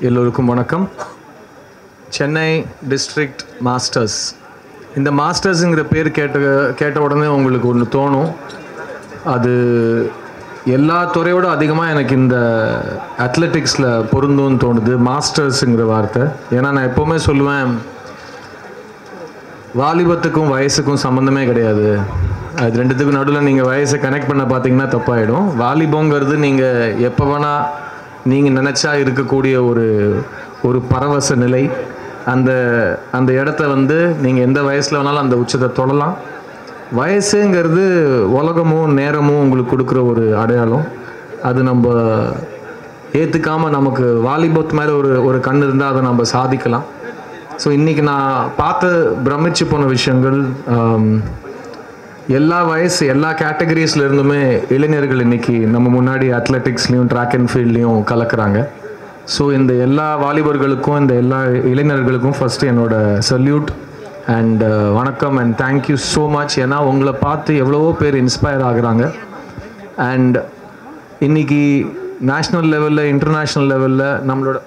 எல்லோருக்கும் வணக்கம் Chennai district masters இந்த மாஸ்டர்ஸுங்கிற பேர் கேட்ட கேட்ட உடனே உங்களுக்கு ஒன்று தோணும் அது எல்லா துறையோட அதிகமாக எனக்கு இந்த அத்லெட்டிக்ஸில் பொருந்தும்னு தோணுது மாஸ்டர்ஸுங்கிற வார்த்தை ஏன்னா நான் எப்போவுமே சொல்லுவேன் வாலிபத்துக்கும் வயசுக்கும் சம்மந்தமே கிடையாது அது ரெண்டுத்துக்கும் நடுவில் நீங்கள் வயசை கனெக்ட் பண்ண பார்த்தீங்கன்னா தப்பாயிடும் வாலிபங்கிறது நீங்கள் எப்போ வேணால் நீங்கள் நினச்சா இருக்கக்கூடிய ஒரு ஒரு பரவச நிலை அந்த அந்த இடத்த வந்து நீங்கள் எந்த வயசில் வேணாலும் அந்த உச்சத்தை தொடலாம் வயசுங்கிறது உலகமும் நேரமும் உங்களுக்கு கொடுக்குற ஒரு அடையாளம் அது நம்ம ஏற்றுக்காமல் நமக்கு வாலிபத் மேலே ஒரு ஒரு கண் இருந்தால் அதை நம்ம சாதிக்கலாம் ஸோ இன்றைக்கி நான் பார்த்து பிரமிச்சு போன விஷயங்கள் ஆம், எல்லா வயசு எல்லா கேட்டகரிஸ்ல இருந்துமே இளைஞர்கள் இன்னைக்கு நம்ம முன்னாடி அத்லெட்டிக்ஸ்லேயும் ட்ராக் அண்ட் ஃபீல்ட்லேயும் கலக்குறாங்க ஸோ இந்த எல்லா வாலிபர்களுக்கும் இந்த எல்லா இளைஞர்களுக்கும் ஃபஸ்ட்டு என்னோட சல்யூட் அண்ட் வணக்கம் அண்ட் தேங்க்யூ ஸோ மச் ஏன்னா உங்களை பார்த்து எவ்வளவோ பேர் இன்ஸ்பயர் ஆகுறாங்க அண்ட் இன்னைக்கு நேஷ்னல் லெவலில் இன்டர்நேஷ்னல் லெவலில் நம்மளோட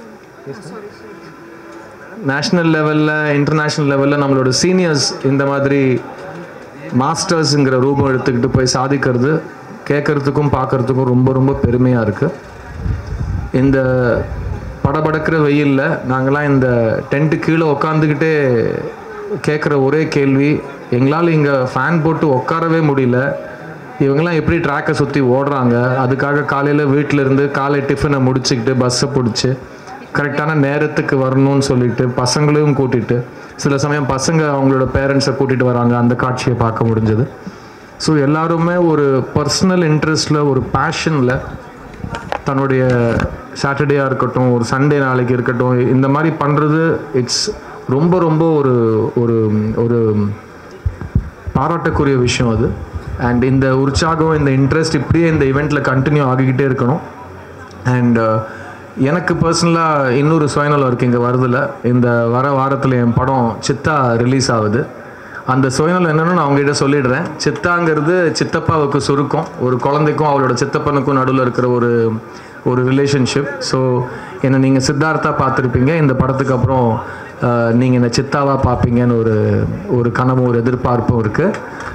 நேஷ்னல் லெவலில் இன்டர்நேஷ்னல் லெவலில் நம்மளோட சீனியர்ஸ் இந்த மாதிரி மாஸ்டர்ஸுங்கிற ரூபம் எடுத்துக்கிட்டு போய் சாதிக்கிறது கேட்குறதுக்கும் பார்க்கறதுக்கும் ரொம்ப ரொம்ப பெருமையாக இருக்குது இந்த படபடக்கிற வெயிலில் நாங்களாம் இந்த டென்ட்டு கீழே உக்காந்துக்கிட்டே கேட்குற ஒரே கேள்வி எங்களால் இங்கே ஃபேன் போட்டு உட்காரவே முடியல இவங்கெல்லாம் எப்படி ட்ராக்கை சுற்றி ஓடுறாங்க அதுக்காக காலையில் வீட்டில் இருந்து காலை டிஃபனை முடிச்சுக்கிட்டு பஸ்ஸை பிடிச்சி கரெக்டான நேரத்துக்கு வரணும்னு சொல்லிட்டு பசங்களையும் கூட்டிகிட்டு சில சமயம் பசங்க அவங்களோட பேரண்ட்ஸை கூட்டிகிட்டு வராங்க அந்த காட்சியை பார்க்க முடிஞ்சது ஸோ எல்லாருமே ஒரு பர்சனல் இன்ட்ரெஸ்டில் ஒரு பேஷனில் தன்னுடைய சாட்டர்டேயாக இருக்கட்டும் ஒரு சண்டே நாளைக்கு இருக்கட்டும் இந்த மாதிரி பண்ணுறது இட்ஸ் ரொம்ப ரொம்ப ஒரு ஒரு ஒரு பாராட்டக்கூடிய விஷயம் அது அண்ட் இந்த உற்சாகம் இந்த இன்ட்ரெஸ்ட் இப்படியே இந்த இவெண்ட்டில் கண்டினியூ ஆகிக்கிட்டே இருக்கணும் அண்ட் எனக்கு பர்சனலாக இன்னொரு சுயநலம் இருக்குது இங்கே வருதில் இந்த வர வாரத்தில் என் படம் சித்தா ரிலீஸ் ஆகுது அந்த சுயநலம் என்னன்னு நான் அவங்ககிட்ட சொல்லிடுறேன் சித்தாங்கிறது சித்தப்பாவுக்கு சுருக்கம் ஒரு குழந்தைக்கும் அவளோட சித்தப்பனுக்கும் நடுவில் இருக்கிற ஒரு ஒரு ரிலேஷன்ஷிப் ஸோ என்னை நீங்கள் சித்தார்த்தா பார்த்துருப்பீங்க இந்த படத்துக்கு அப்புறம் நீங்கள் என்னை சித்தாவாக பார்ப்பீங்கன்னு ஒரு ஒரு கனவும் ஒரு எதிர்பார்ப்பும் இருக்குது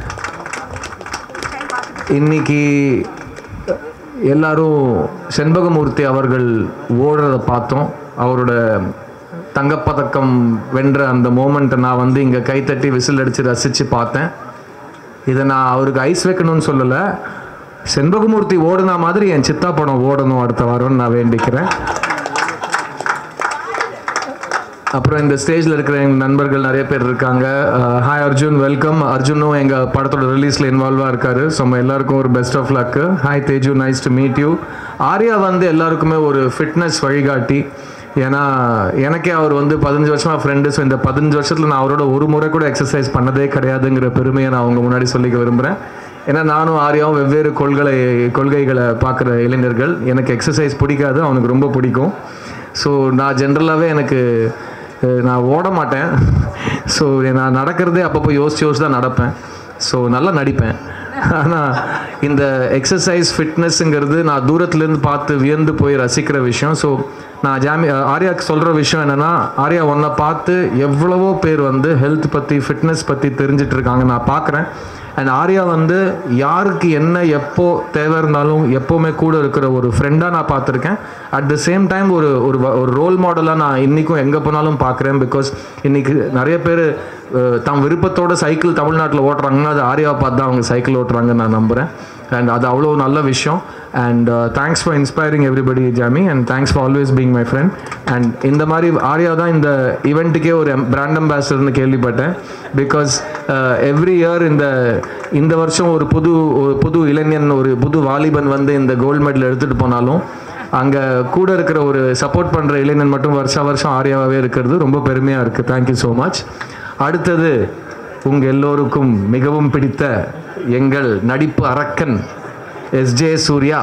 இன்னைக்கு எல்லாரும் செண்பகமூர்த்தி அவர்கள் ஓடுறத பார்த்தோம் அவரோட தங்கப்பதக்கம் வென்ற அந்த மோமெண்ட்டை நான் வந்து இங்கே கைத்தட்டி விசில் அடித்து ரசித்து பார்த்தேன் இதை நான் அவருக்கு ஐஸ் வைக்கணும்னு சொல்லலை செண்பகமூர்த்தி ஓடுனா மாதிரி என் சித்தா படம் ஓடணும் அடுத்த வாரம்னு நான் வேண்டிக்கிறேன் அப்புறம் இந்த ஸ்டேஜில் இருக்கிற எங்கள் நண்பர்கள் நிறைய பேர் இருக்காங்க ஹாய் அர்ஜுன் வெல்கம் அர்ஜுனும் எங்கள் படத்தோட ரிலீஸில் இன்வால்வாக இருக்காரு ஸோ நம்ம எல்லாருக்கும் ஒரு best of luck hi Teju nice to meet you Arya வந்து எல்லாருக்குமே ஒரு ஃபிட்னஸ் வழிகாட்டி ஏன்னா எனக்கே அவர் வந்து பதினஞ்சு வருஷமாக ஃப்ரெண்டு ஸோ இந்த பதினஞ்சு வருஷத்தில் நான் அவரோட ஒரு முறை கூட எக்ஸசைஸ் பண்ணதே கிடையாதுங்கிற பெருமையை நான் அவங்க முன்னாடி சொல்லிக்க விரும்புகிறேன் ஏன்னா நானும் ஆர்யாவும் வெவ்வேறு கொள்கை கொள்கைகளை பார்க்குற இளைஞர்கள் எனக்கு எக்ஸசைஸ் பிடிக்காது அவனுக்கு ரொம்ப பிடிக்கும் ஸோ நான் ஜென்ரலாகவே எனக்கு அஹ், நான் ஓட மாட்டேன் ஸோ நான் நடக்கிறதே அப்பப்போ யோசிச்சு யோசிச்சு தான் நடப்பேன் ஸோ நல்லா நடிப்பேன் ஆனால் இந்த எக்ஸசைஸ் ஃபிட்னஸ்ங்கிறது நான் தூரத்துலேருந்து பார்த்து வியந்து போய் ரசிக்கிற விஷயம் ஸோ நான் ஜாமி ஆர்யாவுக்கு சொல்கிற விஷயம் என்னென்னா ஆர்யா ஒன்றை பார்த்து எவ்வளவோ பேர் வந்து ஹெல்த் பற்றி ஃபிட்னஸ் பற்றி தெரிஞ்சிட்டு இருக்காங்க நான் பார்க்குறேன் அண்ட் ஆர்யா வந்து யாருக்கு என்ன எப்போ தேவை இருந்தாலும் எப்போவுமே கூட இருக்கிற ஒரு ஃப்ரெண்டாக நான் பார்த்துருக்கேன் அட் த சேம் டைம் ஒரு ஒரு வ- ஒரு ரோல் மாடலாக நான் இன்றைக்கும் எங்கே போனாலும் பார்க்குறேன் பிகாஸ் இன்றைக்கி நிறைய பேர் தம் விருப்பத்தோட சைக்கிள் தமிழ்நாட்டில் ஓட்டுறாங்கன்னா அது ஆர்யாவை பார்த்து தான் அவங்க சைக்கிள் ஓட்டுறாங்கன்னு நான் நம்புகிறேன் அண்ட் அது அவ்வளோ நல்ல விஷயம் and thanks for inspiring everybody Jamie and thanks for always being my friend and இந்த மாதிரி ஆர்யா தான் இந்த ஈவெண்ட்டுக்கே ஒரு பிராண்ட் அம்பாசிடர்னு கேள்விப்பட்டேன் பிகாஸ் எவ்ரி இயர் இந்த இந்த வருஷம் ஒரு புது ஒரு புது இளைஞன் ஒரு புது வாலிபன் வந்து இந்த கோல்டு மெடல் எடுத்துகிட்டு போனாலும் அங்கே கூட இருக்கிற ஒரு சப்போர்ட் பண்ணுற இளைஞன் மட்டும் வருஷா வருஷம் ஆர்யாவாகவே இருக்கிறது ரொம்ப பெருமையாக இருக்குது தேங்க்யூ ஸோ மச் அடுத்தது உங்கள் எல்லோருக்கும் மிகவும் பிடித்த எங்கள் நடிப்பு அரக்கன் எஸ்ஜே சூர்யா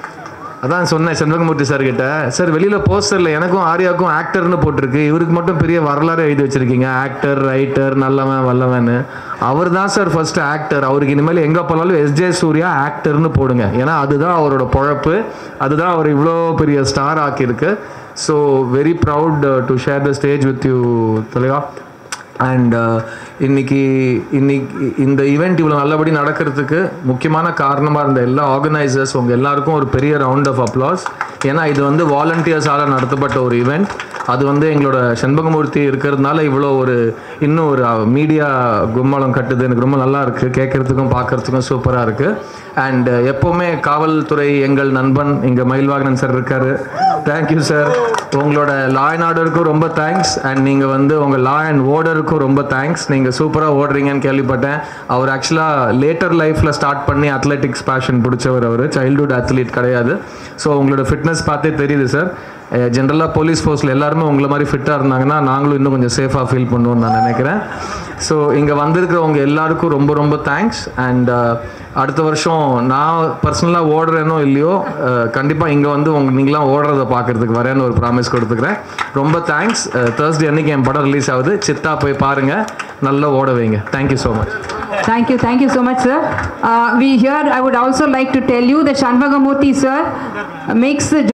அதான் சொன்னேன் செண்பகமூர்த்தி சார் கிட்ட சார் வெளியில் போஸ்டரில் எனக்கும் ஆர்யாவுக்கும் ஆக்டர்னு போட்டிருக்கு இவருக்கு மட்டும் பெரிய வரலாறு எழுதி வச்சிருக்கீங்க ஆக்டர் ரைட்டர் நல்லவன் வல்லவன்னு அவர் தான் சார் ஃபர்ஸ்ட் ஆக்டர் அவருக்கு இனிமேல் எங்கே போனாலும் எஸ்ஜே சூர்யா ஆக்டர்னு போடுங்க ஏன்னா அதுதான் அவரோட பொழப்பு அதுதான் அவர் இவ்வளோ பெரிய ஸ்டார் ஆக்கியிருக்கு so very proud to share the stage with you தலைவா அண்ட் இன்னைக்கு இன்னைக்கு இந்த ஈவெண்ட் இவ்வளோ நல்லபடி நடக்கிறதுக்கு முக்கியமான காரணமாக இருந்த எல்லா ஆர்கனைசர்ஸ் உங்கள் எல்லாருக்கும் ஒரு பெரிய ரவுண்ட் ஆஃப் அப்ளாஸ் ஏன்னா இது வந்து வாலண்டியர்ஸால் நடத்தப்பட்ட ஒரு ஈவெண்ட் அது வந்து எங்களோட செண்பகமூர்த்தி இருக்கிறதுனால இவ்வளோ ஒரு இன்னும் ஒரு மீடியா கும்மாளம் கட்டுது எனக்கு ரொம்ப நல்லா இருக்குது கேட்குறதுக்கும் பார்க்குறதுக்கும் சூப்பராக இருக்குது அண்ட் எப்போவுமே காவல்துறை எங்கள் நண்பன் இங்கே மயில்வாகனன் சார் இருக்காரு தேங்க்யூ சார் உங்களோட லா அண்ட் ஆர்டருக்கும் ரொம்ப தேங்க்ஸ் அண்ட் நீங்கள் வந்து உங்கள் லா அண்ட் ஓர்டருக்கும் ரொம்ப தேங்க்ஸ் நீங்கள் சூப்பராக ஓடுறீங்கன்னு கேள்விப்பட்டேன் அவர் ஆக்சுவலாக லேட்டர் லைஃப்பில் ஸ்டார்ட் பண்ணி அத்லெட்டிக்ஸ் பேஷன் பிடிச்சவர் அவர் சைல்டுஹுட் அத்லீட் கிடையாது ஸோ உங்களோட ஃபிட்னஸ் பார்த்தே தெரியுது சார் ஜென்ரலாக போலீஸ் ஃபோர்ஸில் எல்லாருமே உங்களை மாதிரி ஃபிட்டாக இருந்தாங்கன்னா நாங்களும் இன்னும் கொஞ்சம் சேஃபாக ஃபீல் பண்ணுவோம்னு நான் நினைக்கிறேன் ஸோ இங்கே வந்திருக்கிறவங்க எல்லாருக்கும் ரொம்ப ரொம்ப தேங்க்ஸ் அண்ட் அடுத்த வருஷம் நான் பர்சனலாக ஓடுறேனோ இல்லையோ கண்டிப்பாக இங்கே வந்து உங்க நீங்களாம் ஓடுறத பார்க்கறதுக்கு வரேன்னு ஒரு ப்ராமிஸ் கொடுத்துக்கிறேன் ரொம்ப தேங்க்ஸ் தேர்ஸ்டே அன்னைக்கு என் படம் ரிலீஸ் ஆகுது சித்தா போய் பாருங்கள் நல்லா ஓட வைங்க thank you so much Thank you, thank you so much, sir. Uh, we here, I would also like to tell you that Shanvagamurthy, sir, makes the